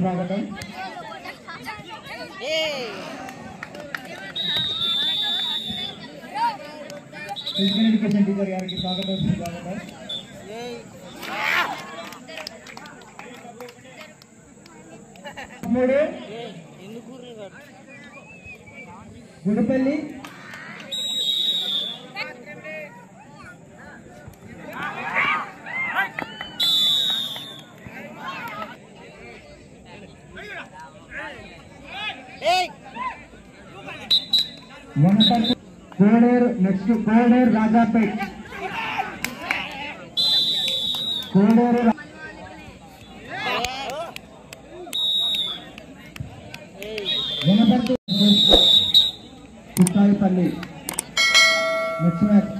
స్వాగతం physical education teacher గారికి స్వాగతం స్వాగతం మూడు గుడిపల్లి వనపర్తి కోడేరు నెక్స్ట్ కోడేరు రాజాపేట్ కోడేరు రా- వనపర్తి పుట్టాయిపల్లి నెక్స్ట్ మ్యాచ్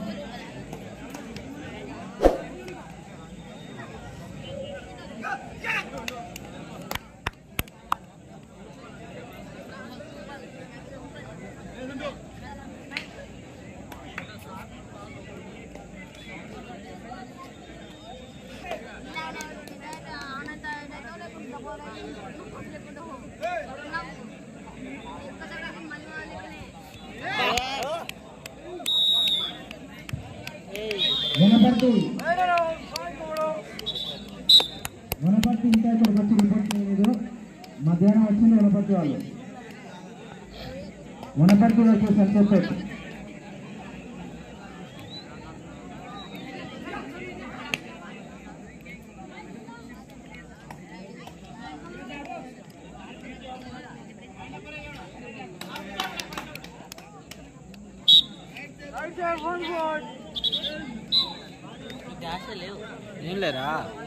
వనపర్తి వనపర్తి ఇంకా ఇక్కడికి వచ్చి రిపోర్ట్ చేయలేదు మధ్యాహ్నం వచ్చింది వనపర్తి వాళ్ళు వనపర్తి వచ్చి సరిచేపేట్ ఏం లేరా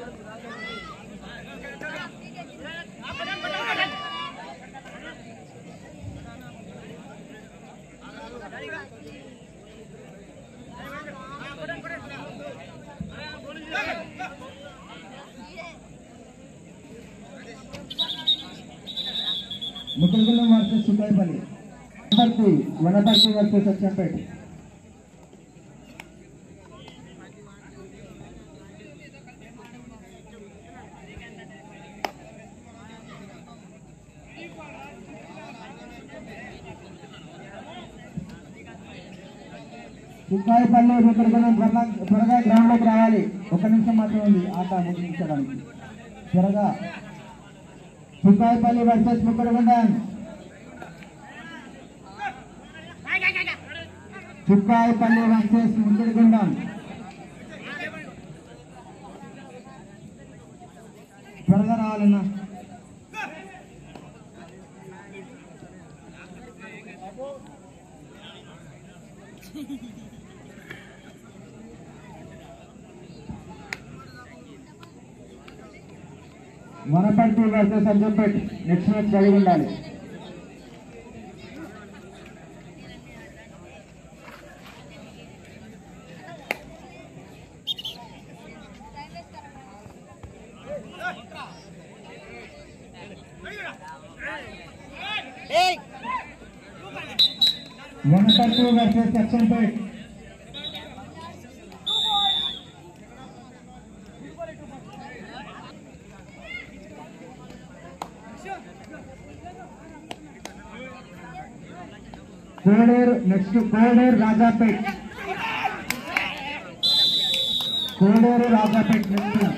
ముకులగుండం వర్సెస్ సుకాయపల్లి వనపర్తి వనపర్తి వర్సెస్ సత్యంపేట సుకాయపల్లి ముకులగుండం త్వరగా త్వరగా గ్రౌండ్ లోకి రావాలి ఒక నిమిషం మాత్రమే ఉంది ఆట ముగించడానికి త్వరగా సుకాయపల్లి వర్సెస్ ముకులగుండం చుక్కాయపల్లి వర్సెస్ ముద్దుడిగుండం త్వరగా రావాలన్నా Wanaparthy versus Arjampet next match కలిగి ఉండాలి Wanaparthy versus Arjampet Kodair next Kodair Rajapet Kodair Rajapet next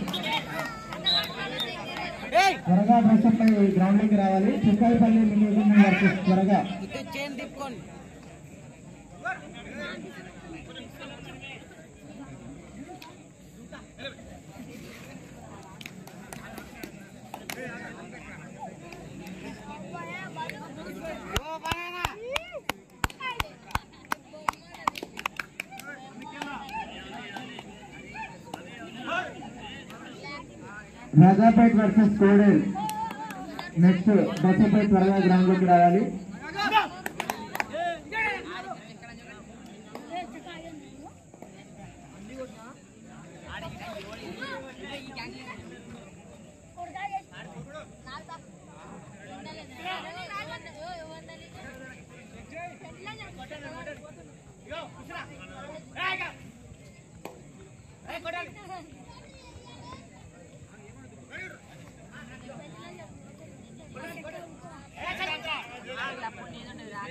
త్వరగా డ్రెస్అప్ అయి గ్రౌండ్ లోకి రావాలి చుక్కాయిపల్లి మిగిలిన వర్సెస్ త్వరగా ఇటు చైన్ తిప్పుకోండి Rajapet versus Kodair next dress up అయి త్వరగా గ్రౌండ్ లోకి రావాలి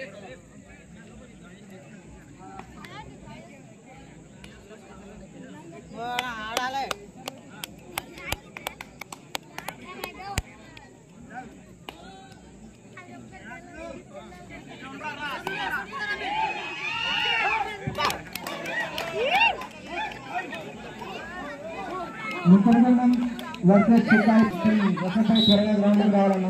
ఆడాలి ముక్కలగండం వర్సెస్ చిక్కాయి ఒకసారి త్వరగా గ్రౌండ్కి రావాలన్నా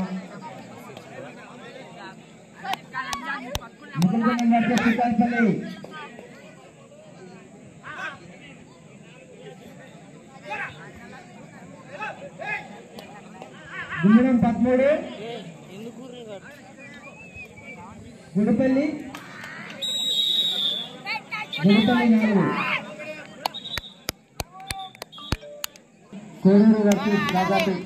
ముక్కలగండం వర్సెస్ చిక్కాయిపల్లి గుండెం పదమూడు ఎందుకు ఊర్లు కట్టు? గుడిపల్లి గుడిపల్లి నాలుగు కోడూరు వర్సెస్ రాజాపేట్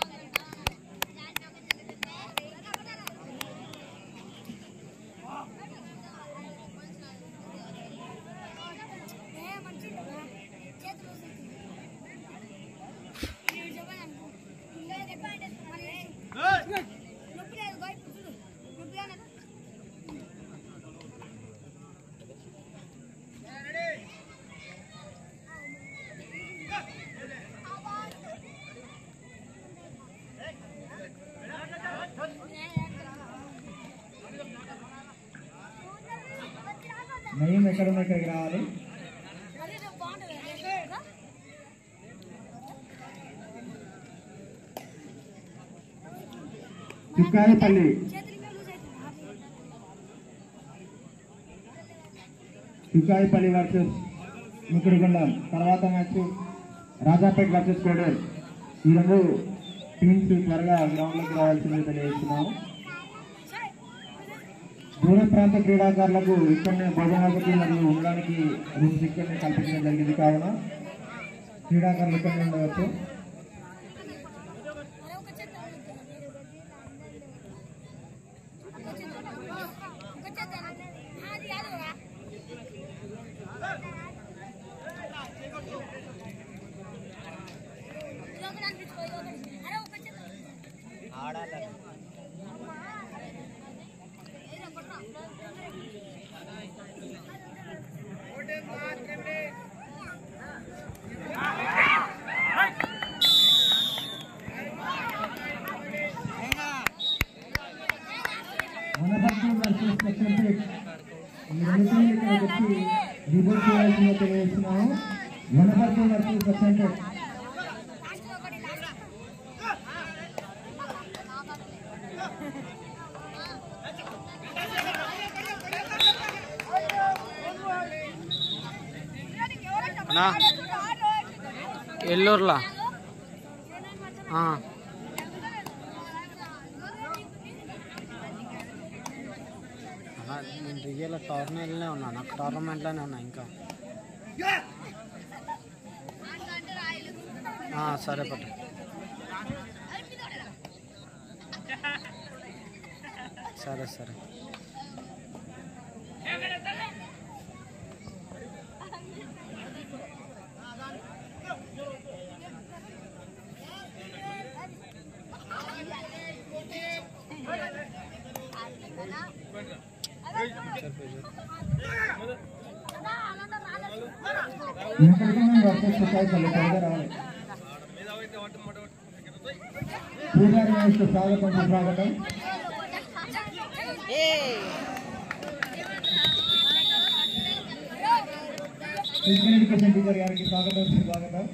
నయం ఎక్కడ ఇక్కడికి రావాలి చిక్కాయపల్లి చిక్కాయపల్లి వర్సెస్ ముకుడుగుండం తర్వాత మ్యాచ్ రాజాపేట్ వర్సెస్ కోడూరు ఈ రెండు టీమ్స్ త్వరగా గ్రౌండ్లోకి రావాల్సింది తెలియజేస్తున్నాము దూర ప్రాంత క్రీడాకారులకు ఇక్కడనే భోజనాలకి మరియు ఉండడానికి రూమ్స్ ఇక్కడనే కల్పించడం జరిగింది కావున క్రీడాకారులు ఇక్కడనే ఉండవచ్చు ఆడాలి వనపర్తి వర్సెస్ సెక్రటరీ ఈ రెండు టీంలు ఇక్కడికి వచ్చి రిపోర్ట్ చేయాల్సిందిగా తెలియజేస్తున్నాము వనపర్తి వర్సెస్ సెక్రటరీ అన్నా ఎల్లూరులా ఆ. అలా నేను రియల్ టోర్నమెంట్లోనే ఉన్నా నాకు టోర్నమెంట్లోనే ఉన్నా ఇంకా ఆ, సరే పట్టు సరే సరే వెంకటరమణ వర్సెస్ సుఖాయిపల్లి త్వరగా రావాలి పూజారి మ్యాచ్కు స్వాగతం సుస్వాగతం ఫిజికల్ ఎడ్యుకేషన్ టీచర్ గారికి స్వాగతం సుస్వాగతం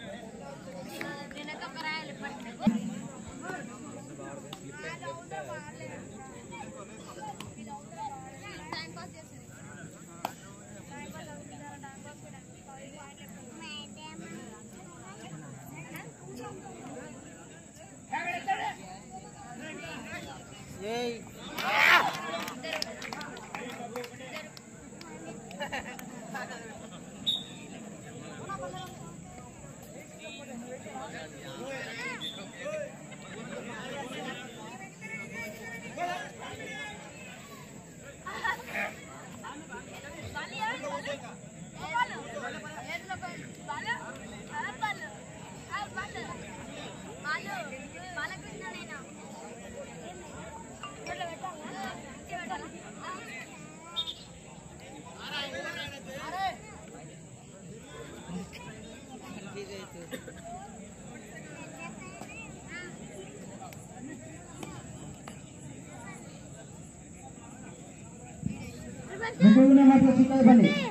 ఏయ్ బాలకృష్ణ ముగ్గురు వర్సెస్ చిక్కడపల్లి